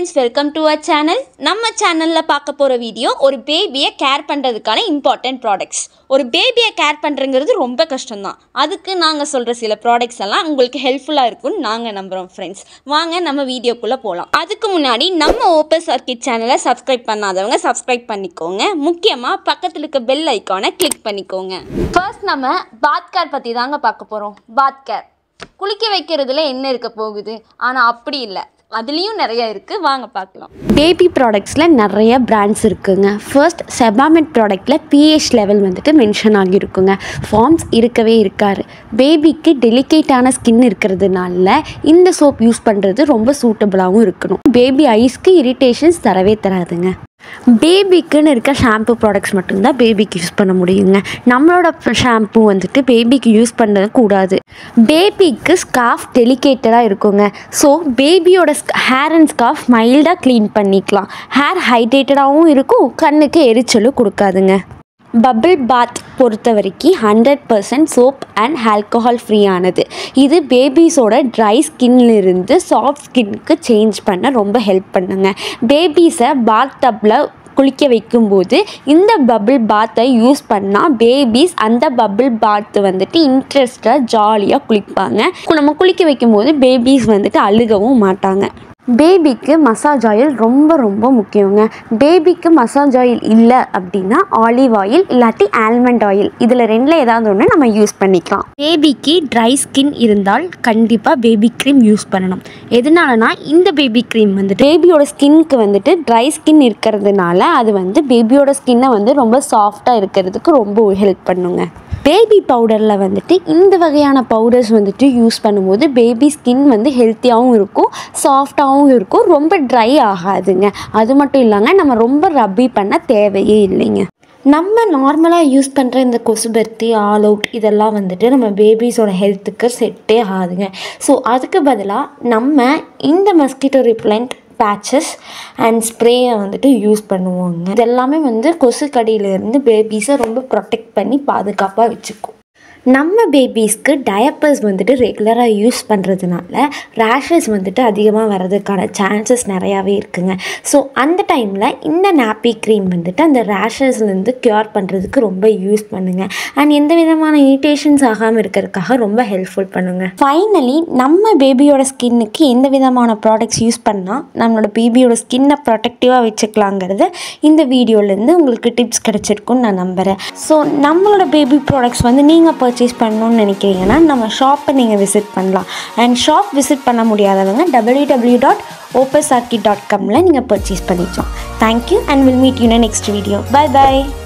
friends welcome to our channel நம்ம சேனலில் பார்க்க போகிற வீடியோ ஒரு பேபியை கேர் பண்ணுறதுக்கான இம்பார்ட்டன்ட் ப்ராடக்ட்ஸ் ஒரு பேபியை கேர் பண்ணுறங்கிறது ரொம்ப கஷ்டம்தான் அதுக்கு நாங்கள் சொல்கிற சில ப்ராடக்ட்ஸ் எல்லாம் உங்களுக்கு ஹெல்ப்ஃபுல்லாக இருக்கும்னு நாங்கள் நம்புகிறோம் ஃப்ரெண்ட்ஸ் வாங்க நம்ம வீடியோக்குள்ளே போகலாம் அதுக்கு முன்னாடி நம்ம ஓப்பன் சர்க்கிட் சேனலை சப்ஸ்கிரைப் பண்ணாதவங்க சப்ஸ்கிரைப் பண்ணிக்கோங்க முக்கியமாக பக்கத்தில் இருக்க பெல் ஐக்கானை கிளிக் பண்ணிக்கோங்க ஃபர்ஸ்ட் நம்ம பாத் கேர் பற்றி தாங்க பார்க்க போகிறோம் பாத் கேர் குளிக்க வைக்கிறதுல என்ன இருக்க போகுது ஆனால் அப்படி இல்லை அதுலேயும் நிறைய இருக்குது வாங்க பார்க்கலாம் பேபி ப்ராடக்ட்ஸில் நிறைய பிராண்ட்ஸ் இருக்குங்க ஃபர்ஸ்ட் செபாமெட் ப்ராடக்ட்டில் பிஹெச் லெவல் வந்துட்டு மென்ஷன் ஆகியிருக்குங்க ஃபார்ம்ஸ் இருக்கவே இருக்காரு பேபிக்கு டெலிகேட்டான ஸ்கின் இருக்கிறதுனால இந்த சோப் யூஸ் பண்ணுறது ரொம்ப சூட்டபுளாகவும் இருக்கணும் பேபி ஐஸ்க்கு இரிட்டேஷன்ஸ் தரவே தராதுங்க பேபிக்குன்னு இருக்க ஷாம்பு ப்ராடக்ட்ஸ் மட்டும்தான் பேபிக்கு யூஸ் பண்ண முடியுங்க நம்மளோட ஷாம்பு வந்துட்டு பேபிக்கு யூஸ் பண்ண கூடாது பேபிக்கு ஸ்கார்ஃப் டெலிகேட்டடாக இருக்குங்க ஸோ பேபியோட ஹேர் அண்ட் ஸ்கார்ஃப் மைல்டாக க்ளீன் பண்ணிக்கலாம் ஹேர் ஹைட்ரேட்டடாகவும் இருக்கும் கண்ணுக்கு எரிச்சலும் கொடுக்காதுங்க பபிள் பாத் பொறுத்த வரைக்கும் hundred percent soap and alcohol ஃப்ரீயானது இது பேபிஸோட ட்ரை ஸ்கின்லேருந்து சாஃப்ட் ஸ்கின்க்கு சேஞ்ச் பண்ண ரொம்ப ஹெல்ப் பண்ணுங்க பேபிஸை பாத் டப்பில் குளிக்க வைக்கும்போது இந்த பபிள் பாத்தை யூஸ் பண்ணால் பேபிஸ் அந்த பபிள் பாத்து வந்துட்டு இன்ட்ரெஸ்டாக ஜாலியாக குளிப்பாங்க நம்ம குளிக்க வைக்கும்போது பேபிஸ் வந்துட்டு அழுகவும் மாட்டாங்க பேபிக்கு மசாஜ் ஆயில் ரொம்ப ரொம்ப முக்கியங்க பேபிக்கு மசாஜ் ஆயில் இல்லை அப்படின்னா ஆலிவ் ஆயில் இல்லாட்டி ஆல்மண்ட் ஆயில் இதில் ரெண்டில் ஏதாவது ஒன்று நம்ம யூஸ் பண்ணிக்கலாம் பேபிக்கு ட்ரை ஸ்கின் இருந்தால் கண்டிப்பாக பேபி க்ரீம் யூஸ் பண்ணணும் எதனாலனா இந்த பேபி க்ரீம் வந்துட்டு பேபியோட ஸ்கின்க்கு வந்துட்டு ட்ரை ஸ்கின் இருக்கிறதுனால அது வந்து பேபியோட ஸ்கின்னை வந்து ரொம்ப சாஃப்டாக இருக்கிறதுக்கு ரொம்ப ஹெல்ப் பண்ணுங்க பேபி பவுடரில் வந்துட்டு இந்த வகையான பவுடர்ஸ் வந்துட்டு யூஸ் பண்ணும்போது பேபி ஸ்கின் வந்து ஹெல்த்தியாகவும் இருக்கும் சாஃப்டாகவும் இருக்கும் ரொம்ப ட்ரை ஆகாதுங்க அது மட்டும் இல்லாமல் நம்ம ரொம்ப ரப்பி பண்ண தேவையே இல்லைங்க நம்ம நார்மலாக யூஸ் பண்ணுற இந்த கொசுபர்த்தி ஆல் அவுட் இதெல்லாம் வந்துட்டு நம்ம பேபிஸோட ஹெல்த்துக்கு செட்டே ஆகாதுங்க ஸோ அதுக்கு பதிலாக நம்ம இந்த மஸ்கிட்டோ ரிப்ளண்ட் பேச்சஸ் அண்ட் ஸ்ப்ரேயை வந்துட்டு யூஸ் பண்ணுவோங்க இது எல்லாமே வந்து கொசு கடியிலேருந்து பேபிஸை ரொம்ப ப்ரொடெக்ட் பண்ணி பாதுகாப்பாக வச்சுக்கும் நம்ம பேபிஸ்க்கு டயப்பர்ஸ் வந்துட்டு ரெகுலராக யூஸ் பண்ணுறதுனால ரேஷஸ் வந்துட்டு அதிகமாக வர்றதுக்கான சான்சஸ் நிறையாவே இருக்குங்க ஸோ அந்த டைமில் இந்த நாப்பி க்ரீம் வந்துட்டு அந்த ரேஷஸ்லேருந்து க்யூர் பண்ணுறதுக்கு ரொம்ப யூஸ் பண்ணுங்க அண்ட் எந்த விதமான இரிட்டேஷன்ஸ் ஆகாமல் இருக்கிறதுக்காக ரொம்ப ஹெல்ப்ஃபுல் பண்ணுங்க ஃபைனலி நம்ம பேபியோட ஸ்கின்னுக்கு எந்த விதமான ப்ராடக்ட்ஸ் யூஸ் பண்ணால் நம்மளோட பேபியோட ஸ்கின்னை ப்ரொடெக்டிவாக வச்சுக்கலாங்கிறது இந்த வீடியோலேருந்து உங்களுக்கு டிப்ஸ் கிடச்சிருக்குன்னு நான் நம்புகிறேன் ஸோ நம்மளோட பேபி ப்ராடக்ட்ஸ் வந்து நீங்கள் பர்ச்சேஸ் பண்ணணும்னு நினைக்கிறீங்கன்னா நம்ம ஷாப்பை நீங்கள் விசிட் பண்ணலாம் அண்ட் ஷாப் விசிட் பண்ண முடியாதவங்க W W dot Opus dot காமில் நீங்கள் பர்ச்சேஸ் பண்ணிக்கலாம் thank you and will meet you next video bye by